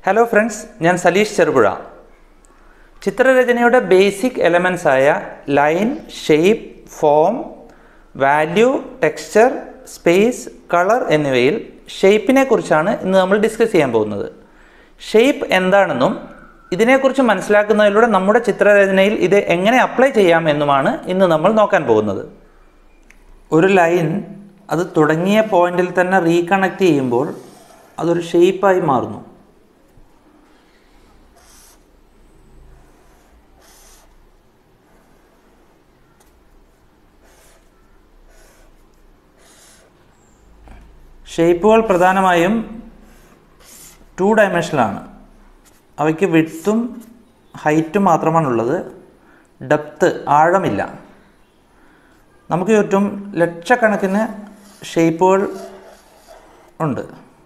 hello friends ഞാൻ സലീഷ് ചെറുപുഴ ചിത്രരചനയുടെ basic elements ആയ line shape form value texture space colour എന്നിവയിൽ ഷേപ്പിനെ കുറിച്ചാണ് ഇന്ന് നമ്മൾ ഡിസ്കസ് ചെയ്യാൻ പോകുന്നത് ഷേപ്പ് എന്താണെന്നും ഇതിനെക്കുറിച്ച് മനസ്സിലാക്കുന്നതിലൂടെ നമ്മുടെ ചിത്രരചനയിൽ ഇത് എങ്ങനെ അപ്ലൈ ചെയ്യാം എന്നുമാണ് ഇന്ന് നമ്മൾ നോക്കാൻ പോകുന്നത് ഒരു ലൈൻ അത് തുടങ്ങിയ പോയിന്റിൽ തന്നെ റീകണക്ട് ചെയ്യുമ്പോൾ അതൊരു ഷേപ്പായി മാറുന്നു ഷേപ്പുകൾ പ്രധാനമായും ടു ഡയമെൻഷനിലാണ് അവയ്ക്ക് വിഡ്ത്തും ഹൈറ്റും മാത്രമാണുള്ളത് ഡെപ്ത്ത് ആഴമില്ല നമുക്ക് ചുറ്റും ലക്ഷക്കണക്കിന് ഷേപ്പുകൾ ഉണ്ട്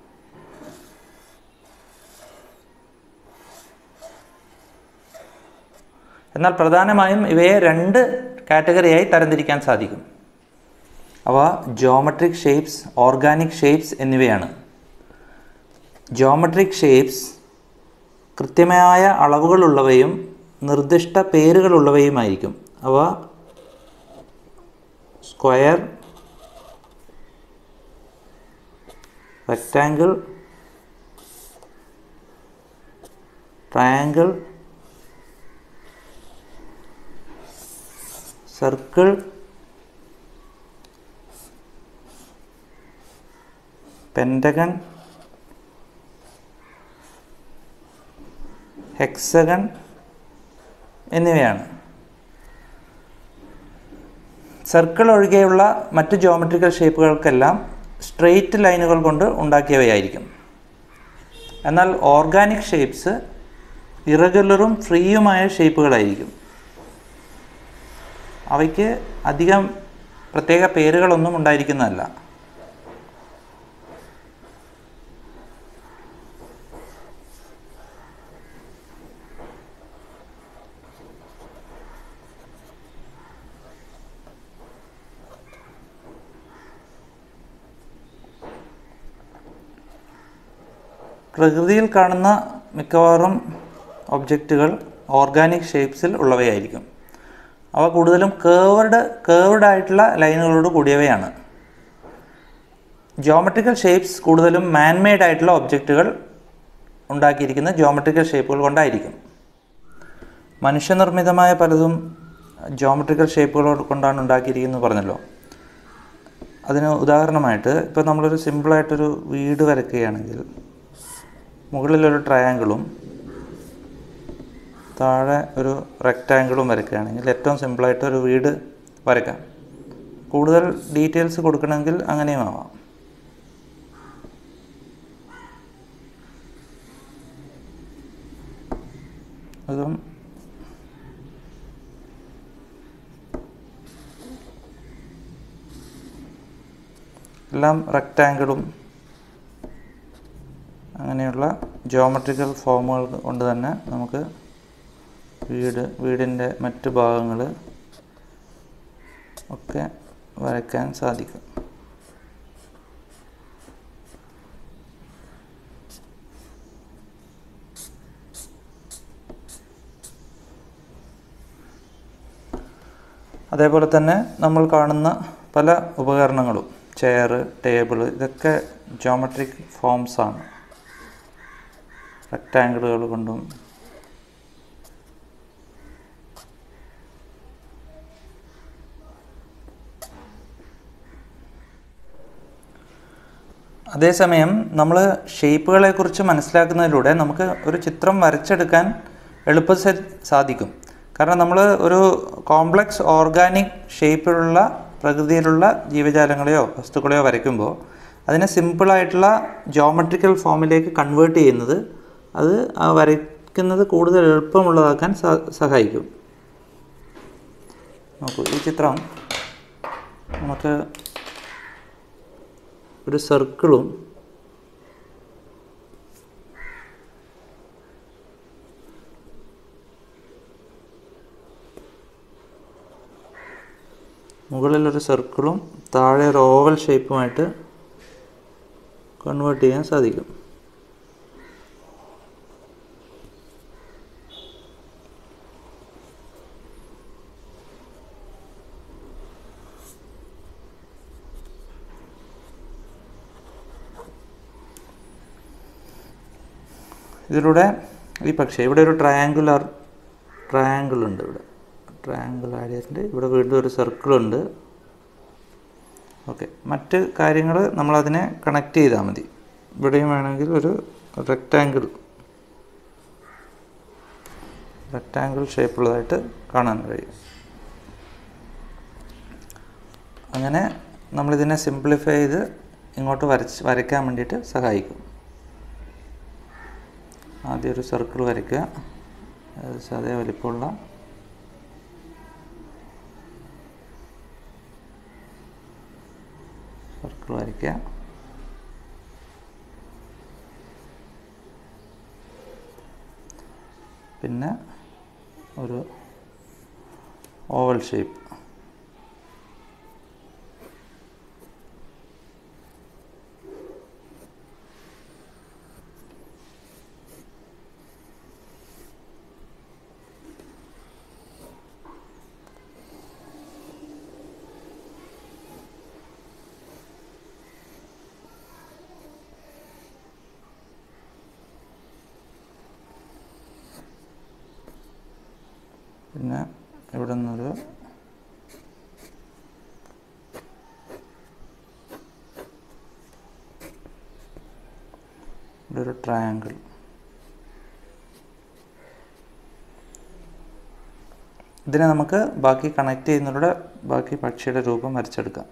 എന്നാൽ പ്രധാനമായും ഇവയെ രണ്ട് കാറ്റഗറിയായി തരംതിരിക്കാൻ സാധിക്കും അവ ജോമെട്രിക് ഷേപ്സ് ഓർഗാനിക് ഷേപ്സ് എന്നിവയാണ് ജോമെട്രിക് ഷേപ്സ് കൃത്യമായ അളവുകളുള്ളവയും നിർദ്ദിഷ്ട പേരുകളുള്ളവയുമായിരിക്കും അവ square rectangle triangle circle pentagon hexagon എന്നിവയാണ് സർക്കിൾ ഒഴികെയുള്ള മറ്റ് ജോമെട്രിക്കൽ ഷേപ്പുകൾക്കെല്ലാം സ്ട്രെയിറ്റ് ലൈനുകൾ കൊണ്ട് ഉണ്ടാക്കിയവയായിരിക്കും എന്നാൽ ഓർഗാനിക് ഷേപ്സ് ഇറഗുലറും ഫ്രീയുമായ ഷേപ്പുകളായിരിക്കും അവയ്ക്ക് അധികം പ്രത്യേക പേരുകളൊന്നും ഉണ്ടായിരിക്കുന്നതല്ല പ്രകൃതിയിൽ കാണുന്ന മിക്കവാറും ഒബ്ജക്റ്റുകൾ ഓർഗാനിക് ഷേപ്സിൽ ഉള്ളവയായിരിക്കും അവ കൂടുതലും കേർവ്ഡ് കേർവ്ഡ് ആയിട്ടുള്ള ലൈനുകളോട് കൂടിയവയാണ് ജോമെട്രിക്കൽ ഷേപ്സ് കൂടുതലും മാൻമെയ്ഡ് ആയിട്ടുള്ള ഒബ്ജക്റ്റുകൾ ഉണ്ടാക്കിയിരിക്കുന്ന ജോമെട്രിക്കൽ ഷേപ്പുകൾ കൊണ്ടായിരിക്കും മനുഷ്യനിർമ്മിതമായ പലതും ജോമെട്രിക്കൽ ഷേപ്പുകൾ കൊണ്ടാണ് ഉണ്ടാക്കിയിരിക്കുന്നത് പറഞ്ഞല്ലോ അതിന് ഉദാഹരണമായിട്ട് ഇപ്പോൾ നമ്മളൊരു സിമ്പിളായിട്ടൊരു വീട് വരയ്ക്കുകയാണെങ്കിൽ മുകളിലൊരു ട്രയാങ്കിളും താഴെ ഒരു റെക്റ്റാങ്കിളും വരയ്ക്കുകയാണെങ്കിൽ ഏറ്റവും സിമ്പിളായിട്ട് ഒരു വീട് വരയ്ക്കാം കൂടുതൽ ഡീറ്റെയിൽസ് കൊടുക്കണമെങ്കിൽ അങ്ങനെയും ആവാം അതും എല്ലാം റെക്റ്റാങ്കിളും അങ്ങനെയുള്ള ജോമെട്രിക്കൽ ഫോമുകൾ കൊണ്ട് തന്നെ നമുക്ക് വീട് വീടിൻ്റെ മറ്റ് ഭാഗങ്ങൾ ഒക്കെ വരയ്ക്കാൻ സാധിക്കും അതേപോലെ തന്നെ നമ്മൾ കാണുന്ന പല ഉപകരണങ്ങളും ചെയർ ടേബിൾ ഇതൊക്കെ ജോമെട്രിക് ഫോംസ് ആണ് റെക്റ്റാങ്കിളുകൾ കൊണ്ടും അതേസമയം നമ്മൾ ഷേപ്പുകളെക്കുറിച്ച് മനസ്സിലാക്കുന്നതിലൂടെ നമുക്ക് ഒരു ചിത്രം വരച്ചെടുക്കാൻ എളുപ്പത്തിൽ സാധിക്കും കാരണം നമ്മൾ ഒരു കോംപ്ലക്സ് ഓർഗാനിക് ഷേപ്പിലുള്ള പ്രകൃതിയിലുള്ള ജീവജാലങ്ങളെയോ വസ്തുക്കളെയോ വരയ്ക്കുമ്പോൾ അതിനെ സിമ്പിളായിട്ടുള്ള ജോമെട്രിക്കൽ ഫോമിലേക്ക് കൺവേർട്ട് ചെയ്യുന്നത് അത് ആ വരയ്ക്കുന്നത് കൂടുതൽ എളുപ്പമുള്ളതാക്കാൻ സഹായിക്കും നോക്കൂ ഈ ചിത്രം നമുക്ക് ഒരു സർക്കിളും മുകളിലൊരു സർക്കിളും താഴെ ഒരു ഓവൽ ഷേപ്പുമായിട്ട് കൺവേർട്ട് ചെയ്യാൻ സാധിക്കും ഇതിലൂടെ ഈ പക്ഷേ ഇവിടെ ഒരു ട്രയാങ്കുലർ ട്രയാങ്കിൾ ഉണ്ട് ഇവിടെ ട്രയാങ്കിൾ ആഡ് ചെയ്തിട്ടുണ്ട് ഇവിടെ വീണ്ടും ഒരു സർക്കിൾ ഉണ്ട് ഓക്കെ മറ്റ് കാര്യങ്ങൾ നമ്മളതിനെ കണക്ട് ചെയ്താൽ മതി ഇവിടെയും വേണമെങ്കിൽ ഒരു റെക്റ്റാങ്കിൾ റെക്റ്റാങ്കിൾ ഷേപ്പുള്ളതായിട്ട് കാണാൻ കഴിയും അങ്ങനെ നമ്മളിതിനെ സിംപ്ലിഫൈ ചെയ്ത് ഇങ്ങോട്ട് വരച്ച് വരയ്ക്കാൻ വേണ്ടിയിട്ട് സഹായിക്കും ആദ്യം ഒരു സർക്കിൾ വരയ്ക്കുക ഏകദേശം അതേ വലിപ്പമുള്ള സർക്കിൾ വരയ്ക്കുക പിന്നെ ഒരു ഓവൽ ഷേപ്പ് പിന്നെ ഇവിടെ നിന്നൊരു ഇവിടെ ഒരു ട്രയാങ്കിൾ ഇതിനെ നമുക്ക് ബാക്കി കണക്ട് ചെയ്യുന്നതിലൂടെ ബാക്കി പക്ഷിയുടെ രൂപം വരച്ചെടുക്കാം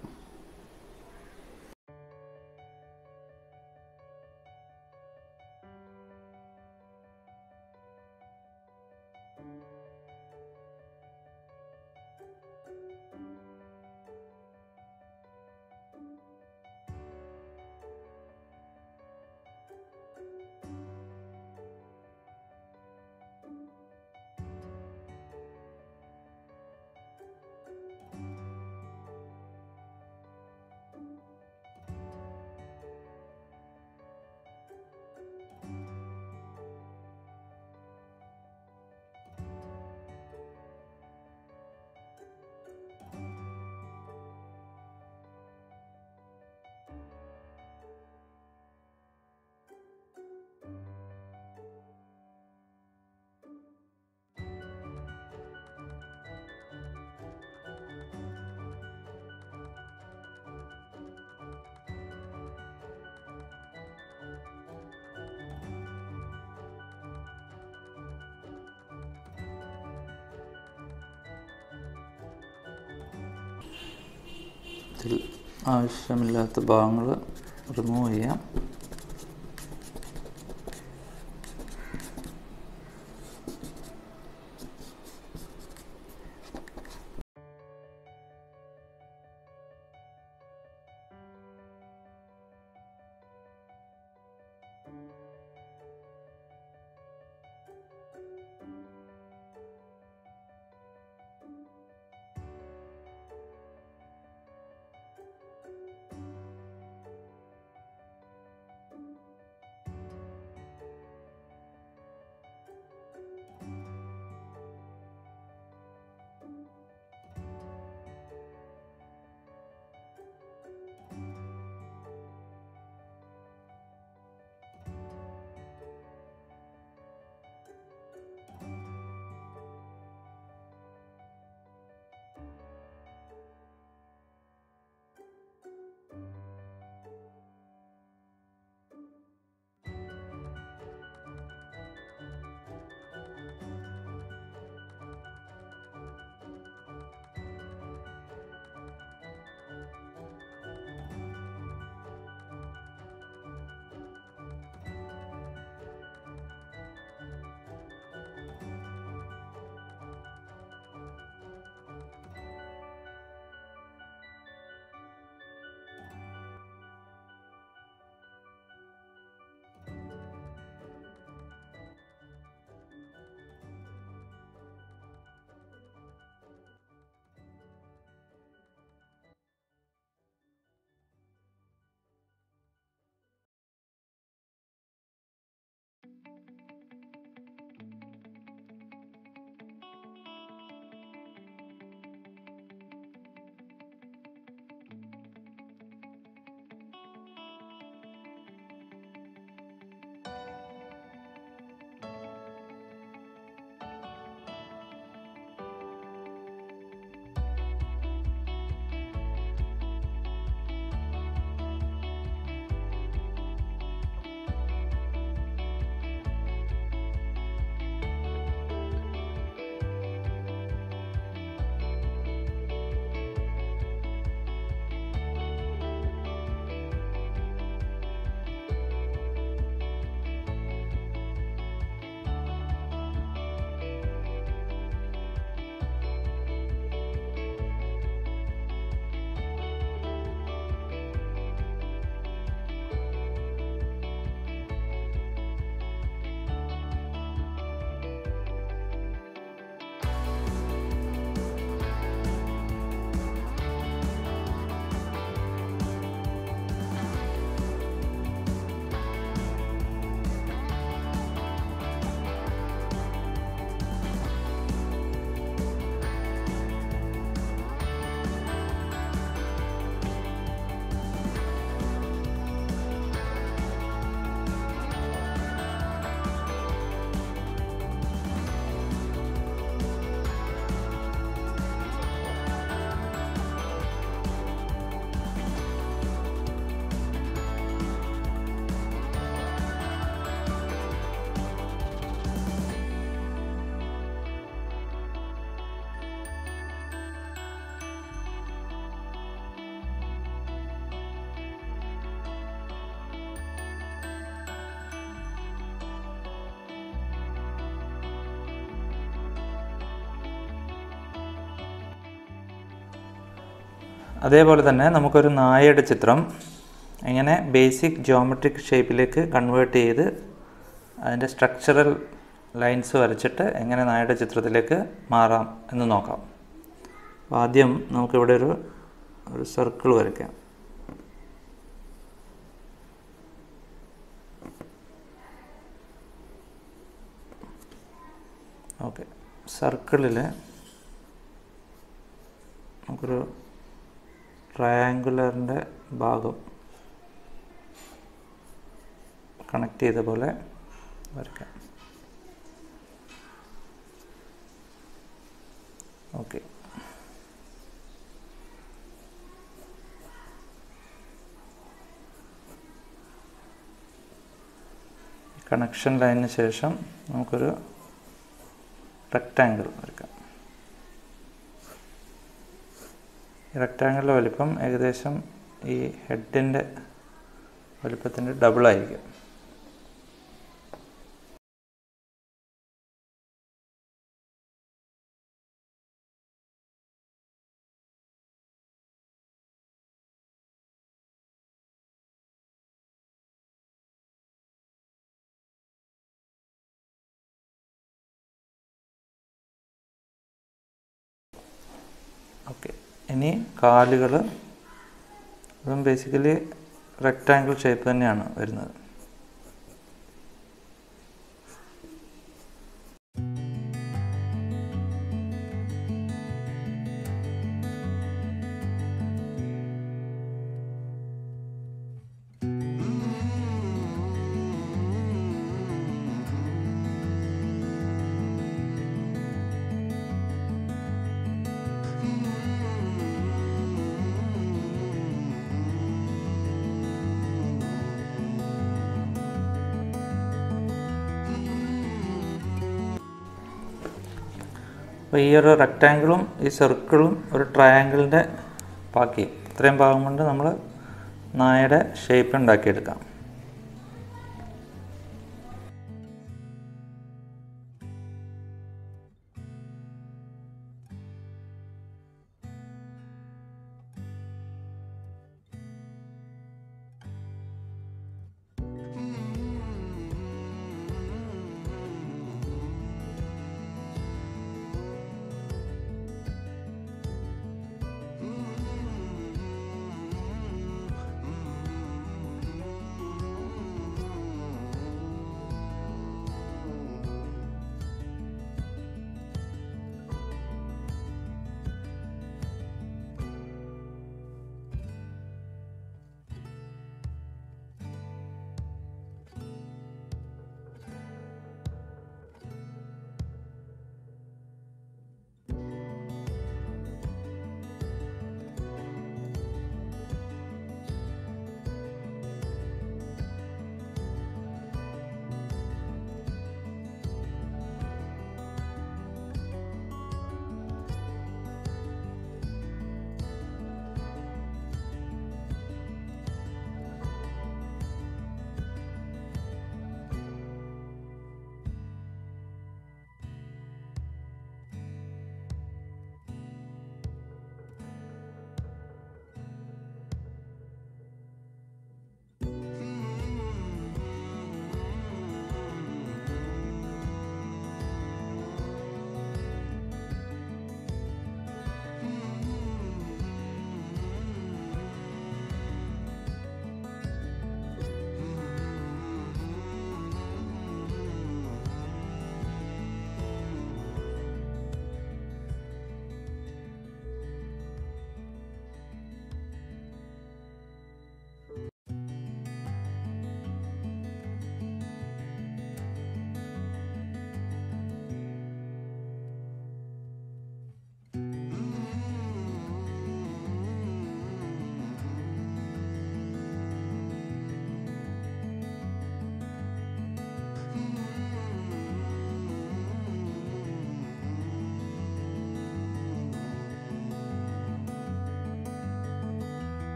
ഇതിൽ ആവശ്യമില്ലാത്ത ഭാഗങ്ങൾ റിമൂവ് ചെയ്യാം അതേപോലെ തന്നെ നമുക്കൊരു നായയുടെ ചിത്രം എങ്ങനെ ബേസിക് ജോമെട്രിക് ഷേപ്പിലേക്ക് കൺവേർട്ട് ചെയ്ത് അതിൻ്റെ സ്ട്രക്ചറൽ ലൈൻസ് വരച്ചിട്ട് എങ്ങനെ നായയുടെ ചിത്രത്തിലേക്ക് മാറാം എന്ന് നോക്കാം അപ്പോൾ ആദ്യം നമുക്കിവിടെ ഒരു ഒരു സർക്കിൾ വരയ്ക്കാം ഓക്കെ സർക്കിളിൽ നമുക്കൊരു ട്രയാങ്കുലറിൻ്റെ ഭാഗം കണക്ട് ചെയ്ത പോലെ വരയ്ക്കാം ഓക്കെ കണക്ഷൻ ലൈനിന് ശേഷം നമുക്കൊരു റെക്റ്റാങ്കിൾ വരയ്ക്കാം ഈ റെക്റ്റാങ്കിളിൻ്റെ വലിപ്പം ഏകദേശം ഈ ഹെഡിൻ്റെ വലിപ്പത്തിൻ്റെ ഡബിൾ ആയിരിക്കും ഓക്കെ ഇനി കാലുകൾ അതും ബേസിക്കലി റെക്റ്റാങ്കിൾ ഷേപ്പ് തന്നെയാണ് വരുന്നത് അപ്പോൾ ഈ ഒരു റെക്റ്റാങ്കിളും ഈ സർക്കിളും ഒരു ട്രയാങ്കിളിൻ്റെ ബാക്കി ഇത്രയും ഭാഗം കൊണ്ട് നമ്മൾ നായയുടെ ഷേപ്പ് ഉണ്ടാക്കിയെടുക്കാം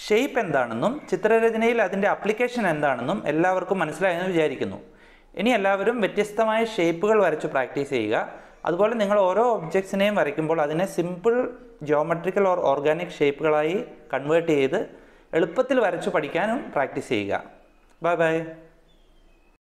ഷേപ്പ് എന്താണെന്നും ചിത്രരചനയിൽ അതിൻ്റെ അപ്ലിക്കേഷൻ എന്താണെന്നും എല്ലാവർക്കും മനസ്സിലായെന്ന് വിചാരിക്കുന്നു ഇനി എല്ലാവരും വ്യത്യസ്തമായ ഷേപ്പുകൾ വരച്ച് പ്രാക്ടീസ് ചെയ്യുക അതുപോലെ നിങ്ങൾ ഓരോ ഒബ്ജക്ട്സിനെയും വരയ്ക്കുമ്പോൾ അതിനെ സിമ്പിൾ ജിയോമെട്രിക്കൽ ഓർ ഓർഗാനിക് ഷേപ്പുകളായി കൺവേർട്ട് ചെയ്ത് എളുപ്പത്തിൽ വരച്ച് പഠിക്കാനും പ്രാക്ടീസ് ചെയ്യുക ബൈ ബൈ